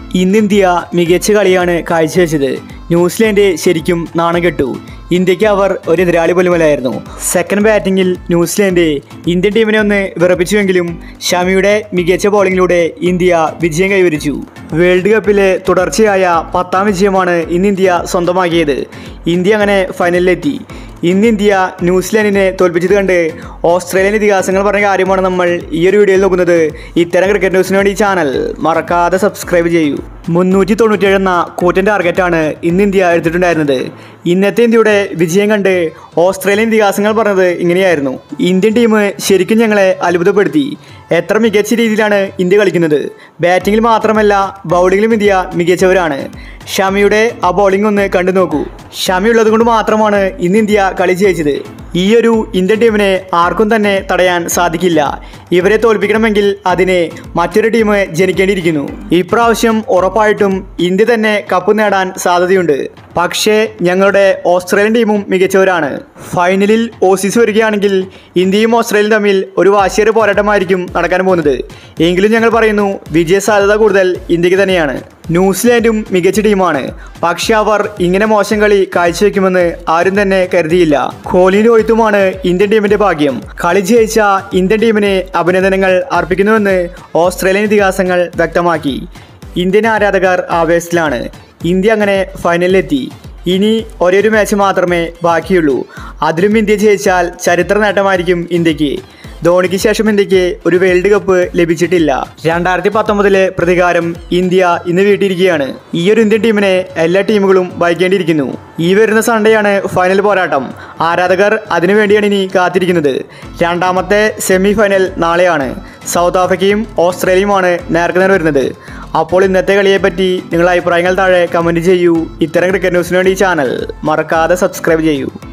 ഇന്ന് ഇന്ത്യ മികച്ച കളിയാണ് കാഴ്ചവെച്ചത് ന്യൂസിലാൻഡ് ശരിക്കും നാണം കെട്ടു ഇന്ത്യക്ക് അവർ ഒരു എതിരാളി പോലുമല്ലായിരുന്നു സെക്കൻഡ് ബാറ്റിങ്ങിൽ ന്യൂസിലാൻഡ് ഇന്ത്യൻ ടീമിനെ ഒന്ന് വിറപ്പിച്ചുവെങ്കിലും ഷമിയുടെ മികച്ച ബോളിങ്ങിലൂടെ ഇന്ത്യ വിജയം കൈവരിച്ചു വേൾഡ് കപ്പിലെ തുടർച്ചയായ പത്താം വിജയമാണ് ഇന്ന് ഇന്ത്യ സ്വന്തമാക്കിയത് ഇന്ത്യ അങ്ങനെ ഫൈനലിലെത്തി ഇന്ന് ഇന്ത്യ ന്യൂസിലാൻഡിനെ തോൽപ്പിച്ചത് കണ്ട് ഓസ്ട്രേലിയൻ ഇതിഹാസങ്ങൾ പറഞ്ഞ കാര്യമാണ് നമ്മൾ ഈ ഒരു വീഡിയോയിൽ നോക്കുന്നത് ഇത്തരം ക്രിക്കറ്റ് ന്യൂസിന് വേണ്ടി ഈ ചാനൽ മറക്കാതെ സബ്സ്ക്രൈബ് ചെയ്യൂ മുന്നൂറ്റി തൊണ്ണൂറ്റേഴ് എന്ന കൂറ്റൻ ടാർഗറ്റാണ് ഇന്ന് ഇന്ത്യ എടുത്തിട്ടുണ്ടായിരുന്നത് ഇന്നത്തെ ഇന്ത്യയുടെ വിജയം കണ്ട് ഓസ്ട്രേലിയൻ ഇതിഹാസങ്ങൾ പറഞ്ഞത് ഇങ്ങനെയായിരുന്നു ഇന്ത്യൻ ടീം ശരിക്കും ഞങ്ങളെ അത്ഭുതപ്പെടുത്തി എത്ര മികച്ച രീതിയിലാണ് ഇന്ത്യ കളിക്കുന്നത് ബാറ്റിങ്ങിൽ മാത്രമല്ല ബൗളിങ്ങിലും ഇന്ത്യ മികച്ചവരാണ് ഷമിയുടെ ആ ബോളിംഗ് ഒന്ന് കണ്ടു നോക്കൂ ഷമി ഉള്ളത് കൊണ്ട് മാത്രമാണ് ഇന്ന് ഇന്ത്യ കളി ജയിച്ചത് ഈ ഒരു ഇന്ത്യൻ ടീമിനെ ആർക്കും തന്നെ തടയാൻ സാധിക്കില്ല ഇവരെ തോൽപ്പിക്കണമെങ്കിൽ അതിന് മറ്റൊരു ടീം ജനിക്കേണ്ടിയിരിക്കുന്നു ഇപ്രാവശ്യം ഉറപ്പായിട്ടും ഇന്ത്യ തന്നെ കപ്പ് നേടാൻ സാധ്യതയുണ്ട് പക്ഷേ ഞങ്ങളുടെ ഓസ്ട്രേലിയൻ ടീമും മികച്ചവരാണ് ഫൈനലിൽ ഓസീസ് വരികയാണെങ്കിൽ ഇന്ത്യയും ഓസ്ട്രേലിയയും തമ്മിൽ ഒരു വാശിയേറെ പോരാട്ടമായിരിക്കും നടക്കാൻ പോകുന്നത് എങ്കിലും ഞങ്ങൾ പറയുന്നു വിജയ സാധ്യത കൂടുതൽ ഇന്ത്യക്ക് തന്നെയാണ് ന്യൂസിലാൻഡും മികച്ച ടീമാണ് പക്ഷെ അവർ ഇങ്ങനെ മോശം കളി കാഴ്ചവെക്കുമെന്ന് ആരും തന്നെ കരുതിയില്ല കോഹ്ലി രോഹിത്തുമാണ് ഇന്ത്യൻ ടീമിന്റെ ഭാഗ്യം കളി ജയിച്ച ഇന്ത്യൻ ടീമിന് അഭിനന്ദനങ്ങൾ അർപ്പിക്കുന്നുവെന്ന് ഓസ്ട്രേലിയൻ ഇതിഹാസങ്ങൾ വ്യക്തമാക്കി ഇന്ത്യൻ ആരാധകർ ആവേശത്തിലാണ് ഇന്ത്യ അങ്ങനെ ഫൈനലിലെത്തി ഇനി ഒരേ ഒരു മാച്ച് മാത്രമേ ബാക്കിയുള്ളൂ അതിലും ഇന്ത്യ ജയിച്ചാൽ ചരിത്ര നേട്ടമായിരിക്കും ഇന്ത്യക്ക് ധോണിക്ക് ശേഷം ഇന്ത്യക്ക് ഒരു വേൾഡ് കപ്പ് ലഭിച്ചിട്ടില്ല രണ്ടായിരത്തി പത്തൊമ്പതിലെ പ്രതികാരം ഇന്ത്യ ഇന്ന് വീട്ടിയിരിക്കുകയാണ് ഈ ഒരു ഇന്ത്യൻ ടീമിനെ എല്ലാ ടീമുകളും വഹിക്കേണ്ടിയിരിക്കുന്നു ഈ വരുന്ന സൺഡേയാണ് ഫൈനൽ പോരാട്ടം ആരാധകർ അതിനുവേണ്ടിയാണ് ഇനി കാത്തിരിക്കുന്നത് രണ്ടാമത്തെ സെമി ഫൈനൽ നാളെയാണ് സൗത്ത് ആഫ്രിക്കയും ഓസ്ട്രേലിയയുമാണ് നേർക്കുനേർ വരുന്നത് അപ്പോൾ ഇന്നത്തെ കളിയെപ്പറ്റി നിങ്ങളുടെ അഭിപ്രായങ്ങൾ താഴെ കമൻറ്റ് ചെയ്യൂ ഇത്തരം ക്രിക്കറ്റ് ന്യൂസിന് വേണ്ടി ഈ ചാനൽ മറക്കാതെ സബ്സ്ക്രൈബ് ചെയ്യൂ